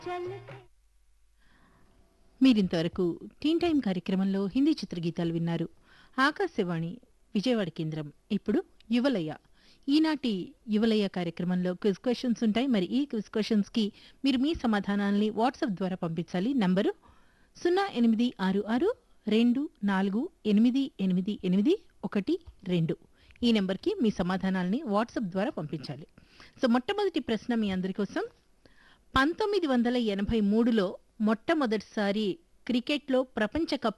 మీరింతవరకు టీన్ టైం కార్యక్రమంలో హిందీ చిత్రగీతాలు విన్నారు ఆకాశవాణి విజయవాడ కేంద్రం ఇప్పుడు యువలయ ఈనాటి యువలయ కార్యక్రమంలో క్విజ్ క్వశ్చన్స్ ఉంటాయి మరి ఈ క్విజ్ క్వశ్చన్స్ కి మీరు మీ సమాధానాల్ని వాట్సాప్ ద్వారా పంపించాలి నంబరు సున్నా ఎనిమిది ఆరు ఆరు రెండు నాలుగు ఎనిమిది ఎనిమిది ఎనిమిది ఒకటి రెండు ఈ నెంబర్కి మీ సమాధానాల్ని వాట్సాప్ ద్వారా పంపించాలి సో మొట్టమొదటి ప్రశ్న మీ అందరి కోసం పంతొమ్మిది వందల ఎనభై మూడులో మొట్టమొదటిసారి క్రికెట్లో ప్రపంచ కప్